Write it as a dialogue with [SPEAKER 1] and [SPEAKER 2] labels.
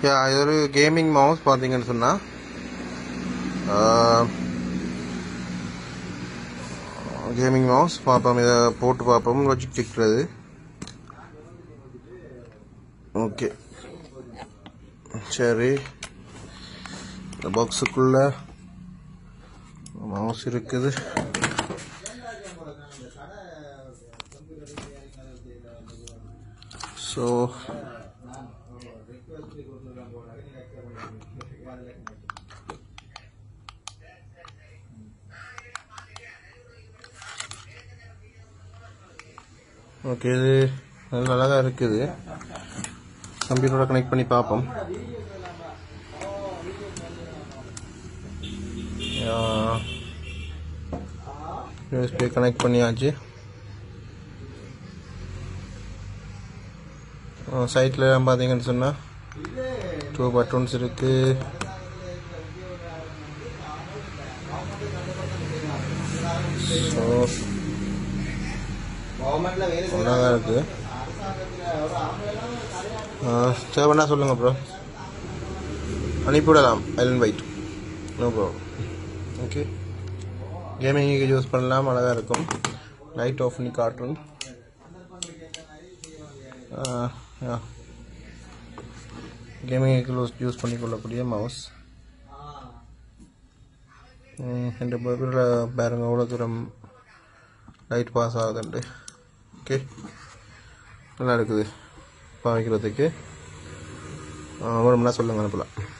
[SPEAKER 1] யா இது ஒரு gaming mouse பார்த்தீங்கன்னு சொன்னால் கேமிங் மவுஸ் பார்ப்போம் இதை போட்டு பார்ப்போம் லாஜிக் டிக்கிறது ஓகே சரி இந்த பாக்ஸுக்குள்ள மவுஸ் இருக்குது ஸோ ஓகே இது நல்ல அழகாக இருக்குது கம்ப்யூட்டரோட கனெக்ட் பண்ணி பார்ப்போம் யூஎஸ்பி கனெக்ட் பண்ணியாச்சு சைட்டில் பார்த்தீங்கன்னு சொன்னால் டூ பட்டன்ஸ் இருக்குது ஸோ ஒன்றா தான் இருக்குது சரி பண்ணா சொல்லுங்கள் ப்ரோ அனுப்பிவிடலாம் island white no problem okay கேமிங்க்கு யூஸ் பண்ணலாம் அழகாக இருக்கும் லைட் ஆஃப் பண்ணி காட்டும் கேமிங்க்கு யூஸ் பண்ணிக்கொள்ளக்கூடிய மவுஸ் എൻ്റെ ബൈബിളിൽ பாருங்க எவ்வளோ தூரம் லைட் பாஸ் ஆகுதுண்டு ஓகே நல்லா இருக்குது பாவிக்கிறதுக்கு வேணும்னா சொல்லுங்கள் அனுப்பலாம்